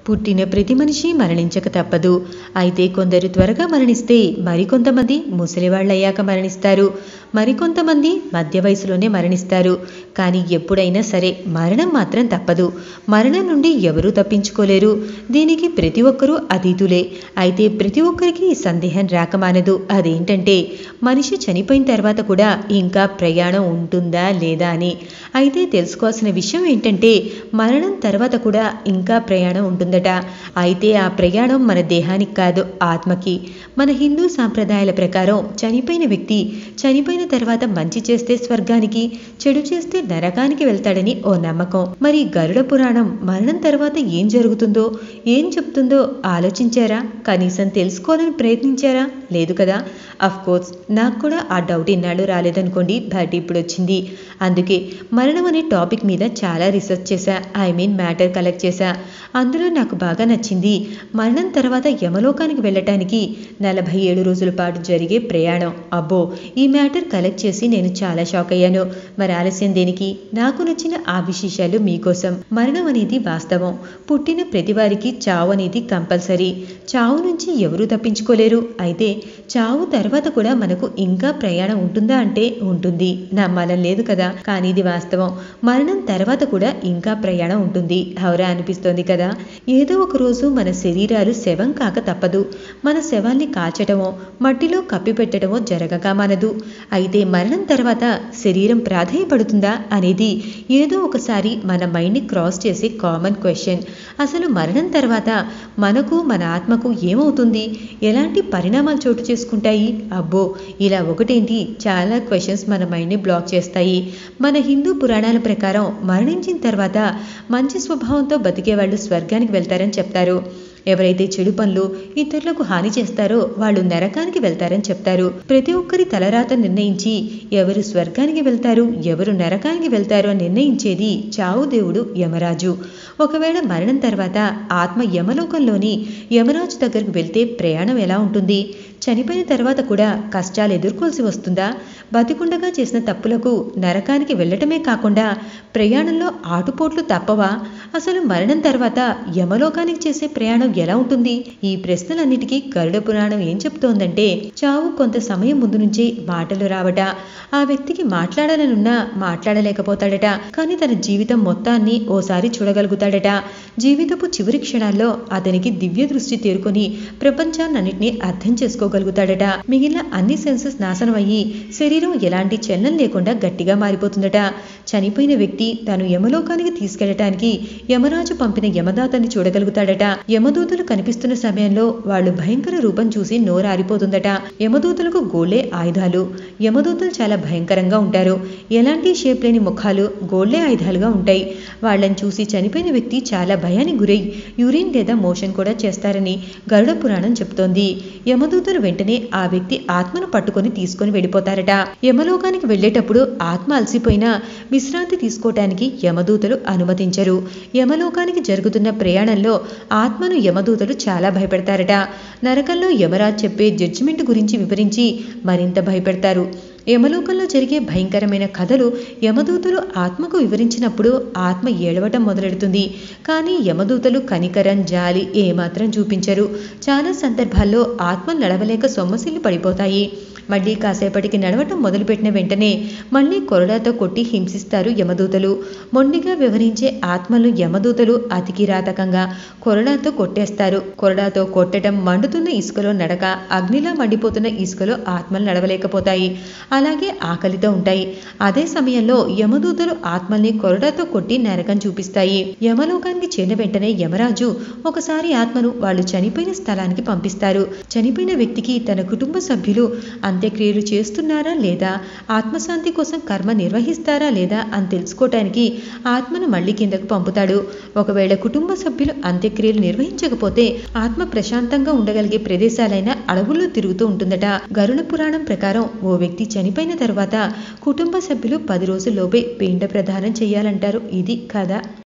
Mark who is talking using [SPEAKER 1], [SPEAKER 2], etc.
[SPEAKER 1] పుట్టిన ప్రతి మనిషి మరణించక తప్పదు అయితే కొందరు త్వరగా మరణిస్తే మరికొంతమంది ముసలివాళ్ళయ్యాక మరణిస్తారు మరికొంతమంది మధ్య వయసులోనే మరణిస్తారు కానీ ఎప్పుడైనా సరే మరణం మాత్రం తప్పదు మరణం నుండి ఎవరూ తప్పించుకోలేరు దీనికి ప్రతి ఒక్కరూ అతీతులే అయితే ప్రతి ఒక్కరికి ఈ సందేహం రాకమానదు అదేంటంటే మనిషి చనిపోయిన తర్వాత కూడా ఇంకా ప్రయాణం ఉంటుందా లేదా అని అయితే తెలుసుకోవాల్సిన విషయం ఏంటంటే మరణం తర్వాత కూడా ఇంకా ప్రయాణం ఉంటుందట అయితే ఆ ప్రయాణం మన దేహానికి కాదు ఆత్మకి మన హిందూ సాంప్రదాయాల ప్రకారం చనిపోయిన వ్యక్తి చనిపోయిన తర్వాత మంచి చేస్తే స్వర్గానికి చెడు చేస్తే నరకానికి వెళ్తాడని ఓ నమ్మకం మరి గరుడ పురాణం మరణం తర్వాత ఏం జరుగుతుందో ఏం చెప్తుందో ఆలోచించారా కనీసం తెలుసుకోవాలని ప్రయత్నించారా లేదు కదా అఫ్ కోర్స్ నాకు కూడా ఆ డౌట్ ఇన్నాళ్ళు రాలేదనుకోండి బట్ ఇప్పుడు వచ్చింది అందుకే మరణం అనే టాపిక్ మీద చాలా రీసెర్చ్ చేశా ఐ మీన్ మ్యాటర్ కలెక్ట్ చేశా అందులో నాకు బాగా నచ్చింది మరణం తర్వాత యమలోకానికి వెళ్ళటానికి నలభై ఏడు రోజుల పాటు జరిగే ప్రయాణం అబ్బో ఈ మ్యాటర్ కలెక్ట్ చేసి నేను చాలా షాక్ అయ్యాను మరి ఆలస్యం దేనికి నాకు నచ్చిన ఆ విశేషాలు మీకోసం మరణం అనేది వాస్తవం పుట్టిన ప్రతి వారికి చావు అనేది కంపల్సరీ చావు నుంచి ఎవరూ తప్పించుకోలేరు అయితే చావు తర్వాత కూడా మనకు ఇంకా ప్రయాణం ఉంటుందా అంటే ఉంటుంది నమ్మాలని లేదు కదా కానీ ఇది వాస్తవం మరణం తర్వాత కూడా ఇంకా ప్రయాణం ఉంటుంది హౌరా అనిపిస్తోంది కదా ఏదో ఒక రోజు మన శరీరాలు శవం కాక తప్పదు మన శవాల్ని కాల్చటమో మట్టిలో కప్పిపెట్టడమో జరగక మనదు అయితే మరణం తర్వాత శరీరం ప్రాధాయపడుతుందా అనేది ఏదో ఒకసారి మన మైండ్ని క్రాస్ చేసే కామన్ క్వశ్చన్ అసలు మరణం తర్వాత మనకు మన ఆత్మకు ఏమవుతుంది ఎలాంటి పరిణామాలు చోటు చేసుకుంటాయి అబ్బో ఇలా ఒకటేంటి చాలా క్వశ్చన్స్ మన మైండ్ని బ్లాక్ చేస్తాయి మన హిందూ పురాణాల ప్రకారం మరణించిన తర్వాత మంచి స్వభావంతో బతికే వాళ్ళు స్వర్గానికి వెళ్తారని చెప్తారు ఎవరైతే చెడు పనులు ఇతరులకు హాని చేస్తారో వాళ్ళు నరకానికి వెళ్తారని చెప్తారు ప్రతి ఒక్కరి తలరాత నిర్ణయించి ఎవరు స్వర్గానికి వెళ్తారు ఎవరు నరకానికి వెళ్తారు అని నిర్ణయించేది చావు దేవుడు యమరాజు ఒకవేళ మరణం తర్వాత ఆత్మ యమలోకంలోని యమరాజు దగ్గరకు వెళ్తే ప్రయాణం ఎలా ఉంటుంది చనిపోయిన తర్వాత కూడా కష్టాలు ఎదుర్కోవాల్సి వస్తుందా బతికుండగా చేసిన తప్పులకు నరకానికి వెళ్ళటమే కాకుండా ప్రయాణంలో ఆటుపోట్లు తప్పవా అసలు మరణం తర్వాత యమలోకానికి చేసే ప్రయాణం ఎలా ఉంటుంది ఈ ప్రశ్నలన్నిటికీ గరుడ పురాణం ఏం చెప్తోందంటే చావు కొంత సమయం ముందు నుంచే మాటలు రావట ఆ వ్యక్తికి మాట్లాడాలనున్నా మాట్లాడలేకపోతాడట కానీ తన జీవితం మొత్తాన్ని ఓసారి చూడగలుగుతాడట జీవితపు చివరి క్షణాల్లో అతనికి దివ్య దృష్టి తేరుకొని ప్రపంచాన్నన్నిటినీ అర్థం చేసుకోగలుగుతాడట మిగిలిన అన్ని సెన్సెస్ నాశనం అయ్యి శరీరం ఎలాంటి చలనం లేకుండా గట్టిగా మారిపోతుందట చనిపోయిన వ్యక్తి తను యమలోకానికి తీసుకెళ్లటానికి యమరాజు పంపిన యమదాతని చూడగలుగుతాడట యమదూతలు కనిపిస్తున్న సమయంలో వాళ్ళు భయంకర రూపం చూసి నోరారిపోతుందట యమదూతలకు గోళ్లే ఆయుధాలు యమదూతలు చాలా భయంకరంగా ఉంటారు ఎలాంటి షేప్ లేని ముఖాలు గోళ్లే ఆయుధాలుగా ఉంటాయి వాళ్ళని చూసి చనిపోయిన వ్యక్తి చాలా భయానికి గురై యూరిన్ లేదా మోషన్ కూడా చేస్తారని గరుడ పురాణం చెప్తోంది యమదూతలు వెంటనే ఆ వ్యక్తి ఆత్మను పట్టుకొని తీసుకొని వెళ్ళిపోతారట యమలోకానికి వెళ్ళేటప్పుడు ఆత్మ అలసిపోయినా విశ్రాంతి తీసుకోవటానికి యమదూతలు అనుమతించరు యమలోకానికి జరుగుతున్న ప్రయాణంలో ఆత్మను యమదూతలు చాలా భయపెడతారట నరకంలో యమరాజ్ చెప్పే జడ్జిమెంట్ గురించి వివరించి మరింత భయపెడతారు యమలోకంలో జరిగే భయంకరమైన కథలు యమదూతలు ఆత్మకు వివరించినప్పుడు ఆత్మ ఏడవటం మొదలెడుతుంది కానీ యమదూతలు కనికరం జాలి ఏమాత్రం చూపించరు చాలా సందర్భాల్లో ఆత్మ నడవలేక సొమ్మసిల్లి పడిపోతాయి మళ్ళీ కాసేపటికి నడవటం మొదలుపెట్టిన వెంటనే మళ్ళీ కొరడాతో కొట్టి హింసిస్తారు యమదూతలు మొండిగా వ్యవహరించే ఆత్మలు యమదూతలు అతి కిరాతకంగా కొరడాతో కొట్టేస్తారు కొరడాతో కొట్టడం మండుతున్న ఇసుకలో నడక అగ్నిలా మండిపోతున్న ఇసుకలో ఆత్మలు నడవలేకపోతాయి అలాగే ఆకలితో ఉంటాయి అదే సమయంలో యమదూతలు ఆత్మల్ని కొరడాతో కొట్టి నరకం చూపిస్తాయి యమలోకానికి చేరిన వెంటనే యమరాజు ఒకసారి ఆత్మను వాళ్ళు చనిపోయిన స్థలానికి పంపిస్తారు చనిపోయిన వ్యక్తికి తన కుటుంబ సభ్యులు అంత్యక్రియలు చేస్తున్నారా లేదా ఆత్మశాంతి కోసం కర్మ నిర్వహిస్తారా లేదా అని తెలుసుకోవటానికి ఆత్మను మళ్ళీ కిందకు పంపుతాడు ఒకవేళ కుటుంబ సభ్యులు అంత్యక్రియలు నిర్వహించకపోతే ఆత్మ ప్రశాంతంగా ఉండగలిగే ప్రదేశాలైన అడవుల్లో తిరుగుతూ ఉంటుందట గరుడ పురాణం ప్రకారం ఓ వ్యక్తి చనిపోయిన తర్వాత కుటుంబ సభ్యులు పది రోజుల్లోపే పిండ ప్రదానం చేయాలంటారు ఇది కథ